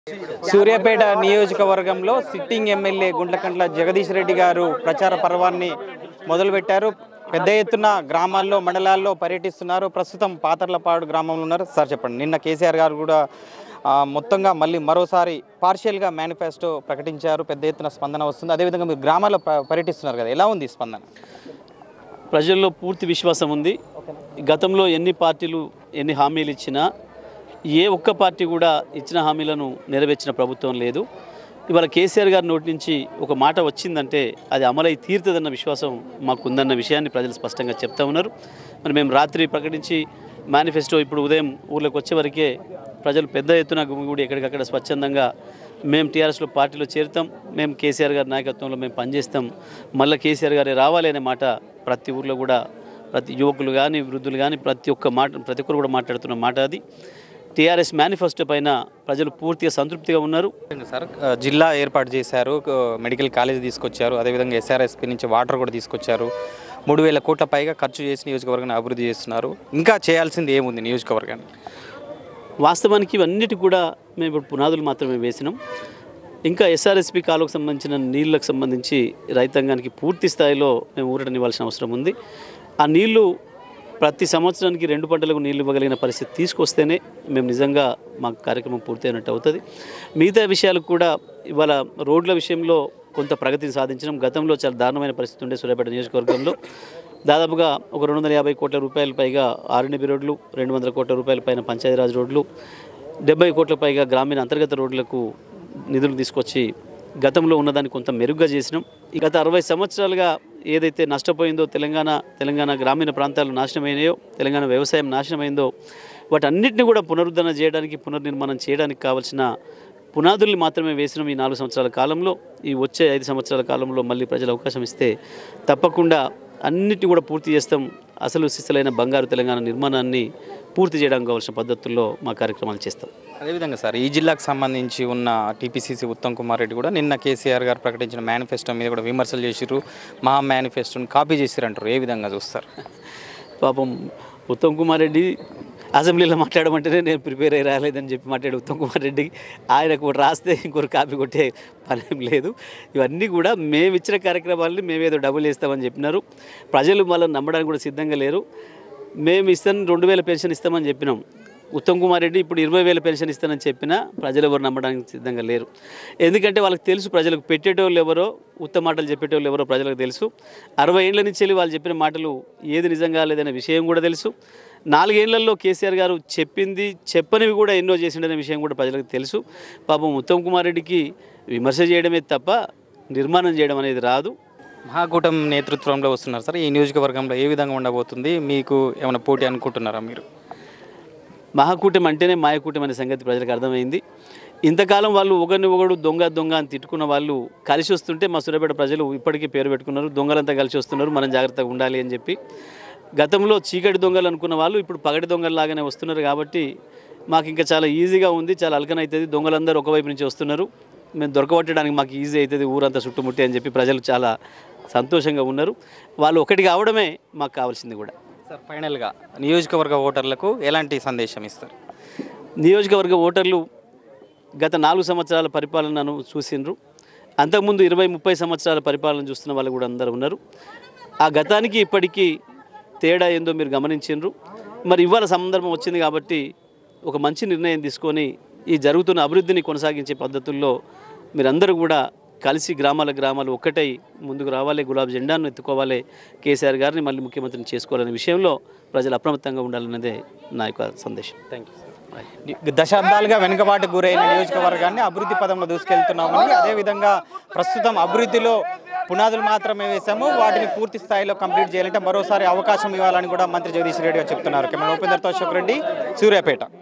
సూర్యాపేట నియోజకవర్గంలో sitting MLA Gundlakantla Jagadish Reddy గారు ప్రచార పర్వాన్ని మొదలుపెట్టారు పెద్ద ఎత్తున గ్రామాల్లో మండలాల్లో పర్యటిస్తున్నారు ప్రస్తుతం పాతర్లపాడు గ్రామంలో ఉన్నారు సార్ చెప్పండి నిన్న కేసీఆర్ గారు కూడా ఆ, మొత్తంగా మళ్ళీ మరోసారి పార్షియల్గా మేనిఫెస్టో ప్రకటించారు పెద్ద ఎత్తున స్పందన వస్తుంది అదేవిధంగా మీరు గ్రామాల్లో ప- పర్యటిస్తున్నారు కదా ఎలా ఉంది ఈ స్పందన ప్రజల్లో పూర్తి విశ్వాసం ఉంది గతంలో ఎన్ని పార్టీలు ఎన్ని హామీలు ఇచ్చినా ఏ ఒక్క పార్టీ కూడా ఇచ్చిన హామీలను నెరవేర్చిన ప్రభుత్వం లేదు ఇవాళ కేసీఆర్ గారి నోటి నుంచి ఒక మాట వచ్చిందంటే అది అమలై తీరుతుందన్న విశ్వాసం మాకు ఉందన్న విషయాన్ని ప్రజలు స్పష్టంగా చెప్తా ఉన్నారు మరి మేము రాత్రి ప్రకటించి మేనిఫెస్టో ఇప్పుడు ఉదయం ఊర్లోకి వచ్చే వరకే ప్రజలు పెద్ద ఎత్తున గుమిగూడి ఎక్కడికక్కడ స్వచ్ఛందంగా మేము టీఆర్ఎస్లో పార్టీలో చేరుతాం మేము కేసీఆర్ గారి నాయకత్వంలో మేము పనిచేస్తాం మళ్ళీ కేసీఆర్ గారే రావాలి అనే మాట ప్రతి ఊర్లో కూడా ప్రతి యువకులు కానీ వృద్ధులు కానీ ప్రతి ఒక్క మాట ప్రతి ఒక్కరు కూడా మాట్లాడుతున్న మాట అది టీఆర్ఎస్ మేనిఫెస్టో పైన ప్రజలు పూర్తిగా సంతృప్తిగా ఉన్నారు సార్ ఆ, జిల్లా ఏర్పాటు చేశారు ఆ, మెడికల్ కాలేజ్ తీసుకొచ్చారు అదేవిధంగా ఎస్ఆర్ఎస్పీ నుంచి వాటర్ కూడా తీసుకొచ్చారు మూడు వేల కోట్ల పైగా ఖర్చు చేసి నియోజకవర్గాన్ని అభివృద్ధి చేస్తున్నారు ఇంకా చేయాల్సింది ఏముంది నియోజకవర్గాన్ని వాస్తవానికి ఇవన్నిటి కూడా మేము ఇప్పుడు పునాదులు మాత్రమే వేసినాం ఇంకా ఎస్ఆర్ఎస్పి కాలువకు సంబంధించిన నీళ్ళకు సంబంధించి రైతాంగానికి పూర్తి స్థాయిలో మేము ఊరటనివ్వాల్సిన అవసరం ఉంది ఆ నీళ్లు ప్రతి సంవత్సరానికి రెండు పంటలకు నీళ్లు ఇవ్వగలిగిన పరిస్థితి తీసుకొస్తేనే మేము నిజంగా మా కార్యక్రమం పూర్తయినట్టు అవుతుంది మిగతా విషయాలు కూడా ఇవాళ రోడ్ల విషయంలో కొంత ప్రగతిని సాధించడం గతంలో చాలా దారుణమైన పరిస్థితి ఉండే సూర్యాపేట నియోజకవర్గంలో దాదాపుగా ఒక రెండు వందల యాభై కోట్ల రూపాయల పైగా ఆర్ఎన్బి రోడ్లు రెండు వందల కోట్ల రూపాయల పైన పంచాయతీరాజ్ రోడ్లు డెబ్బై కోట్ల పైగా గ్రామీణ అంతర్గత రోడ్లకు నిధులు తీసుకొచ్చి గతంలో ఉన్నదాన్ని కొంత మెరుగ్గా చేసినాం ఈ గత అరవై సంవత్సరాలుగా ఏదైతే నష్టపోయిందో తెలంగాణ తెలంగాణ గ్రామీణ ప్రాంతాలు నాశనమైనాయో తెలంగాణ వ్యవసాయం నాశనమైందో వాటన్నిటిని కూడా పునరుద్ధరణ చేయడానికి పునర్నిర్మాణం చేయడానికి కావాల్సిన పునాదుల్ని మాత్రమే వేసినాం ఈ నాలుగు సంవత్సరాల కాలంలో ఈ వచ్చే ఐదు సంవత్సరాల కాలంలో మళ్ళీ ప్రజలు అవకాశం ఇస్తే తప్పకుండా అన్నిటిని కూడా పూర్తి చేస్తాం అసలు సిసలైన బంగారు తెలంగాణ నిర్మాణాన్ని పూర్తి చేయడానికి కావాల్సిన పద్ధతుల్లో మా కార్యక్రమాలు చేస్తాం అదేవిధంగా సార్ ఈ జిల్లాకు సంబంధించి ఉన్న టీపీసీసీ ఉత్తమ్ కుమార్ రెడ్డి కూడా నిన్న కేసీఆర్ గారు ప్రకటించిన మేనిఫెస్టో మీద కూడా విమర్శలు చేసిర్రు మా మేనిఫెస్టోని కాపీ చేసిరంటారు ఏ విధంగా చూస్తారు పాపం ఉత్తమ్ కుమార్ రెడ్డి అసెంబ్లీలో మాట్లాడమంటేనే నేను ప్రిపేర్ అయ్యి రాలేదని చెప్పి మాట్లాడే ఉత్తమ్ కుమార్ రెడ్డి ఆయనకు ఒకటి రాస్తే ఇంకొకరు కాపీ కొట్టే పని ఏం లేదు ఇవన్నీ కూడా మేము ఇచ్చిన కార్యక్రమాలని మేమేదో డబ్బులు ఇస్తామని చెప్పినారు ప్రజలు వాళ్ళని నమ్మడానికి కూడా సిద్ధంగా లేరు మేము ఇస్తాను రెండు వేల పెన్షన్ ఇస్తామని చెప్పినాం ఉత్తమ్ కుమార్ రెడ్డి ఇప్పుడు ఇరవై వేల పెన్షన్ ఇస్తానని చెప్పినా ప్రజలు ఎవరు నమ్మడానికి సిద్ధంగా లేరు ఎందుకంటే వాళ్ళకి తెలుసు ప్రజలకు పెట్టేటోళ్ళు ఎవరో ఉత్తమ మాటలు చెప్పేటోళ్ళు ఎవరో ప్రజలకు తెలుసు అరవై ఏళ్ళ నుంచి వెళ్ళి వాళ్ళు చెప్పిన మాటలు ఏది నిజంగా లేదనే విషయం కూడా తెలుసు నాలుగేళ్లలో కేసీఆర్ గారు చెప్పింది చెప్పనివి కూడా ఎన్నో చేసిండనే విషయం కూడా ప్రజలకు తెలుసు పాపం ఉత్తమ్ కుమార్ రెడ్డికి విమర్శ చేయడమే తప్ప నిర్మాణం చేయడం అనేది రాదు మహాకూటం నేతృత్వంలో వస్తున్నారు సార్ ఈ నియోజకవర్గంలో ఏ విధంగా ఉండబోతుంది మీకు ఏమైనా పోటీ అనుకుంటున్నారా మీరు మహాకూటమి అంటేనే మాయకూటమి అనే సంగతి ప్రజలకు అర్థమైంది ఇంతకాలం వాళ్ళు ఒకరిని ఒకడు దొంగ దొంగ అని తిట్టుకున్న వాళ్ళు కలిసి వస్తుంటే మా సూర్యాపేట ప్రజలు ఇప్పటికీ పేరు పెట్టుకున్నారు దొంగలంతా కలిసి వస్తున్నారు మనం జాగ్రత్తగా ఉండాలి అని చెప్పి గతంలో చీకటి దొంగలు అనుకున్న వాళ్ళు ఇప్పుడు పగటి దొంగల్లాగానే వస్తున్నారు కాబట్టి మాకు ఇంకా చాలా ఈజీగా ఉంది చాలా అలకనవుతుంది దొంగలందరూ ఒకవైపు నుంచి వస్తున్నారు మేము దొరకబట్టడానికి మాకు ఈజీ అవుతుంది ఊరంతా చుట్టుముట్టి అని చెప్పి ప్రజలు చాలా సంతోషంగా ఉన్నారు వాళ్ళు ఒకటి కావడమే మాకు కావాల్సింది కూడా సార్ ఫైనల్గా నియోజకవర్గ ఓటర్లకు ఎలాంటి సందేశం ఇస్తారు నియోజకవర్గ ఓటర్లు గత నాలుగు సంవత్సరాల పరిపాలనను చూసిండ్రు అంతకుముందు ఇరవై ముప్పై సంవత్సరాల పరిపాలన చూస్తున్న వాళ్ళు కూడా అందరూ ఉన్నారు ఆ గతానికి ఇప్పటికీ తేడా ఏందో మీరు గమనించిండ్రు మరి ఇవాళ సందర్భం వచ్చింది కాబట్టి ఒక మంచి నిర్ణయం తీసుకొని ఈ జరుగుతున్న అభివృద్ధిని కొనసాగించే పద్ధతుల్లో మీరందరూ కూడా కలిసి గ్రామాల గ్రామాలు ఒక్కటై ముందుకు రావాలి గులాబీ జెండాను ఎత్తుకోవాలి కేసీఆర్ గారిని మళ్ళీ ముఖ్యమంత్రిని చేసుకోవాలనే విషయంలో ప్రజలు అప్రమత్తంగా ఉండాలన్నదే నా యొక్క సందేశం థ్యాంక్ యూ దశాబ్దాలుగా వెనుకబాటు గురైన నియోజకవర్గాన్ని అభివృద్ధి పదంలో దూసుకెళ్తున్నామని అదేవిధంగా ప్రస్తుతం అభివృద్ధిలో పునాదులు మాత్రమే వేశాము వాటిని పూర్తి స్థాయిలో కంప్లీట్ చేయాలంటే మరోసారి అవకాశం ఇవ్వాలని కూడా మంత్రి జగదీష్ రెడ్డి గారు చెప్తున్నారు కెమెరా ఉపేందర్తో అశోక్ రెడ్డి సూర్యాపేట